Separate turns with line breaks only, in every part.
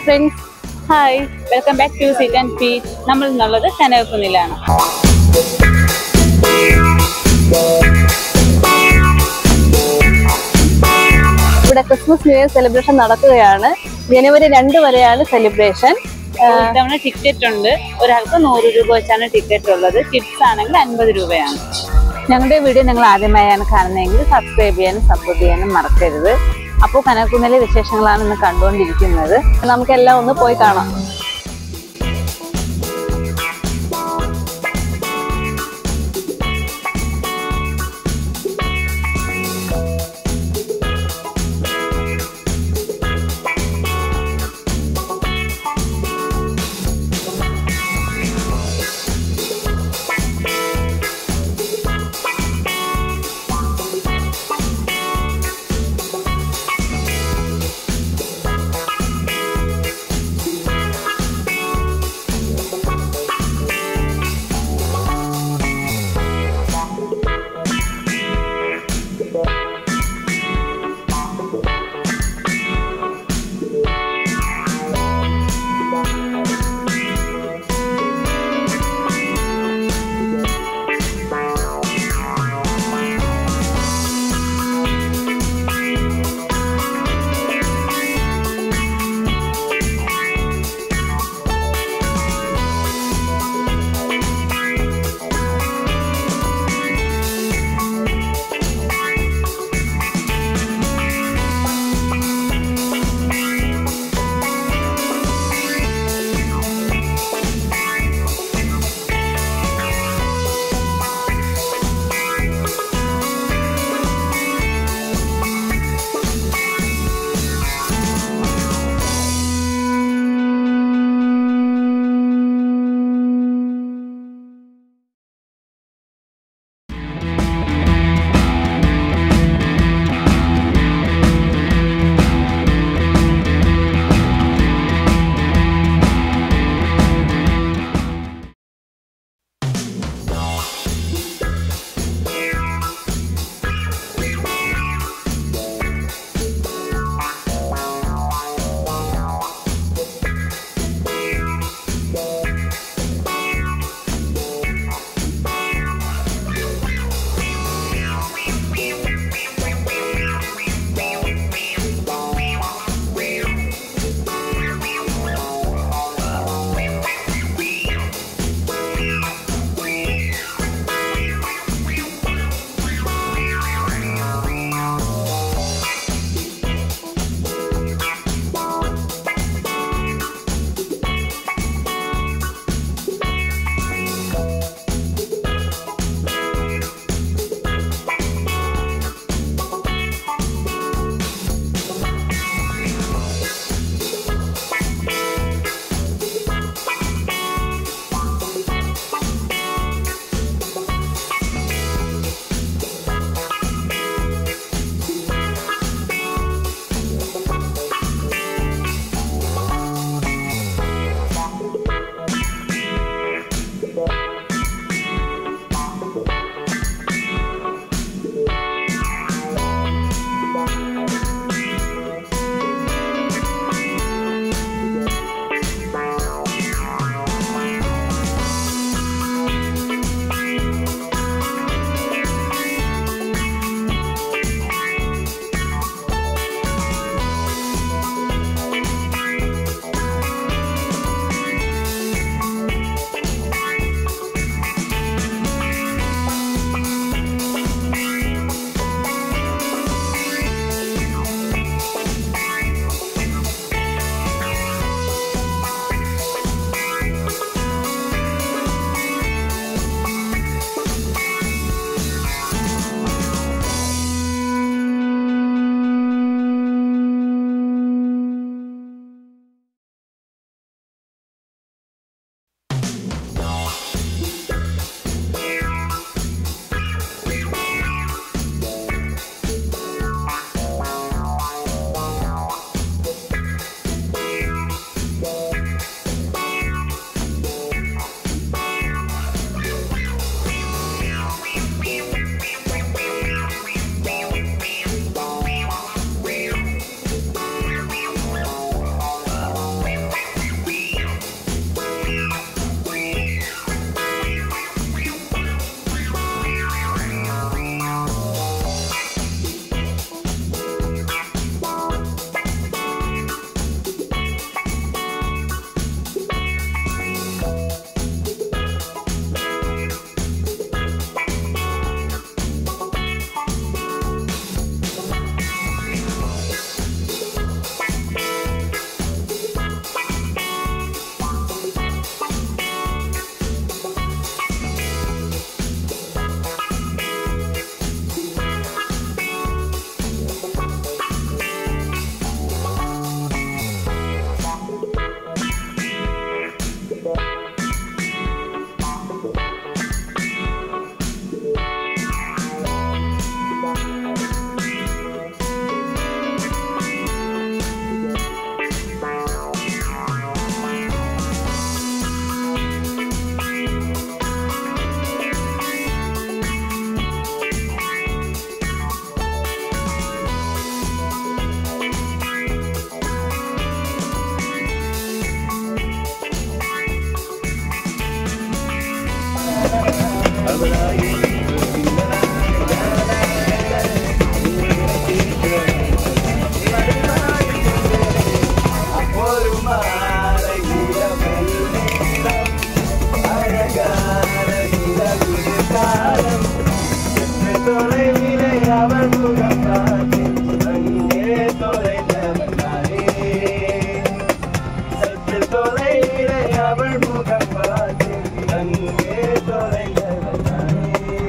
friends hi welcome back to sit and feet നമ്മൾ എന്നുള്ളത് കനകക്കുന്നിലാണ്
ഇവിടെ ക്രിസ്മസ് ന്യൂ ഇയർ സെലിബ്രേഷൻ നടക്കുകയാണ് ജനുവരി രണ്ട് വരെയാണ് സെലിബ്രേഷൻ
ഇത്തവണ ടിക്കറ്റ് ഉണ്ട് ഒരാൾക്ക് നൂറ് രൂപ വെച്ചാണ് ടിക്കറ്റ് ഉള്ളത് കിഡ്സ് ആണെങ്കിൽ അൻപത് രൂപയാണ് ഞങ്ങളുടെ വീഡിയോ നിങ്ങൾ ആദ്യമായാണ് കാണുന്നതെങ്കിൽ സബ്സ്ക്രൈബ് ചെയ്യാനും സപ്പോർട്ട് ചെയ്യാനും മറക്കരുത് അപ്പോൾ കനകക്കുന്നിലെ വിശേഷങ്ങളാണ് ഇന്ന് കണ്ടുകൊണ്ടിരിക്കുന്നത്
നമുക്കെല്ലാം ഒന്ന് പോയി കാണാം
அவள் முகம் பார்த்து அங்கே தொலைந்தவனானே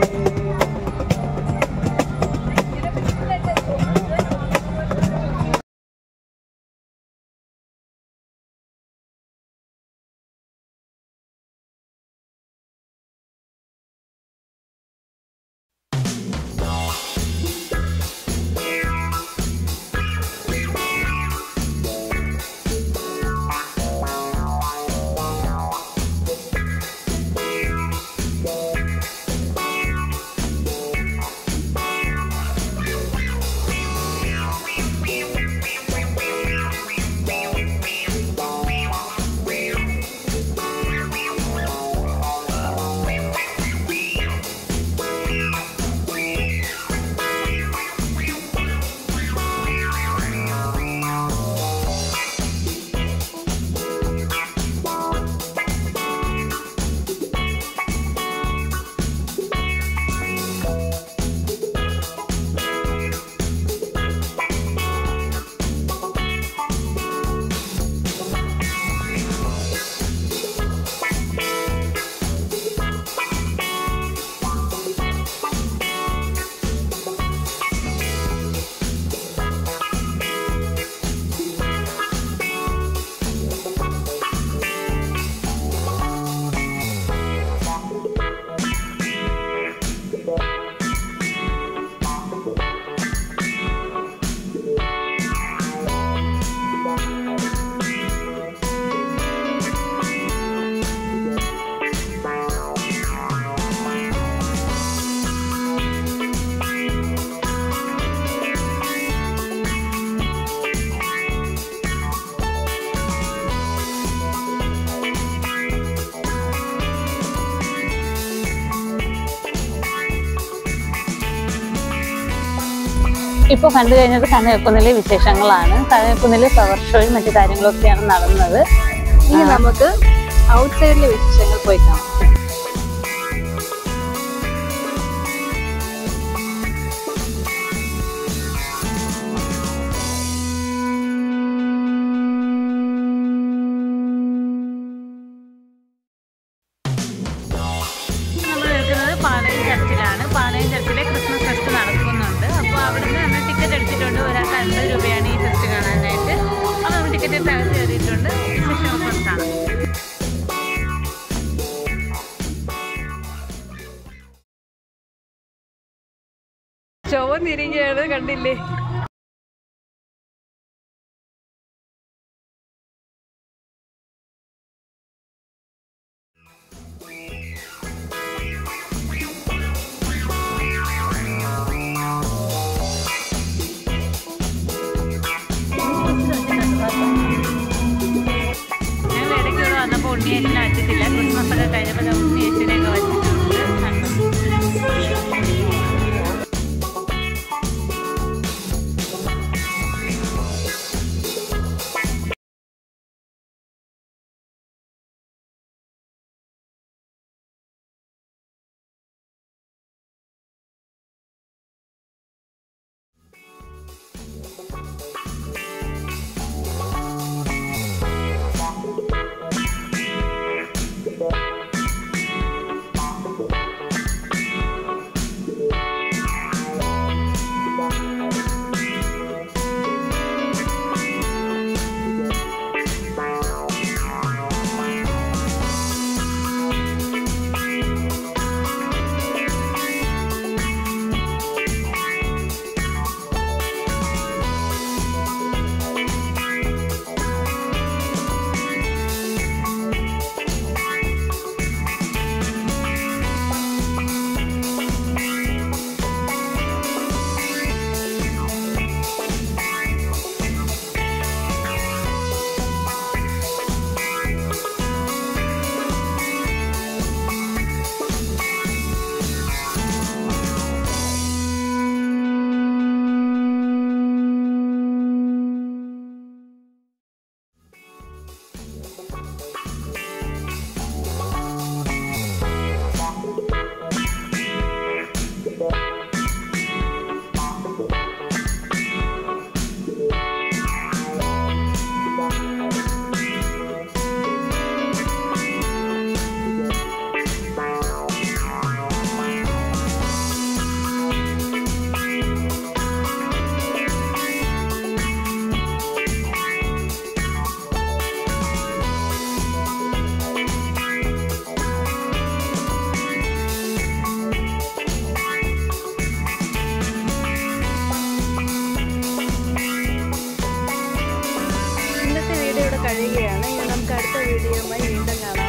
ഇപ്പോൾ കണ്ടു കഴിഞ്ഞത് കനകക്കുന്നിലെ വിശേഷങ്ങളാണ് കനകക്കുന്നിലെ ഫ്ലവർ ഷോയും മറ്റു കാര്യങ്ങളൊക്കെയാണ് നടന്നത്
ഇനി നമുക്ക് ഔട്ട്സൈഡിലെ വിശേഷങ്ങൾ പോയി കാണാം
നമ്മൾ നിൽക്കുന്നത് പാളയം ചർച്ചിലാണ് പാളയം ചർച്ചിലെ ക്രിസ്മസ് ഫെസ്റ്റ് നടക്കുന്നുണ്ട് അപ്പോൾ അവിടുന്ന് നമ്മൾ ടിക്കറ്റ് എടുത്തിട്ടുണ്ട് ഒരാൾക്ക് അൻപത് രൂപയാണ് ഈ ഫെസ്റ്റ് കാണാനായിട്ട് അപ്പോൾ നമ്മൾ ടിക്കറ്റ് എടുത്ത് അകത്ത് കയറിയിട്ടുണ്ട് വിശേഷങ്ങൾ പുറത്താണ്
ചുവന്നിരിക്കുകയാണ് കണ്ടില്ലേ
ഞങ്ങൾ ഇടയ്ക്ക് ഇവിടെ വന്നപ്പോൾ ഉണ്ണിയേറ്റിനെ വെച്ചിട്ടില്ല ക്രിസ്മസ് ഒക്കെ കഴിഞ്ഞപ്പോൾ ദാ ഉണ്ണിയേറ്റിനെയൊക്കെ വെച്ചിട്ടുണ്ട് കണ്ടോ
കഴിയുകയാണ് ഇനി നമുക്ക് അടുത്ത വീഡിയോയുമായി വീണ്ടും കാണാം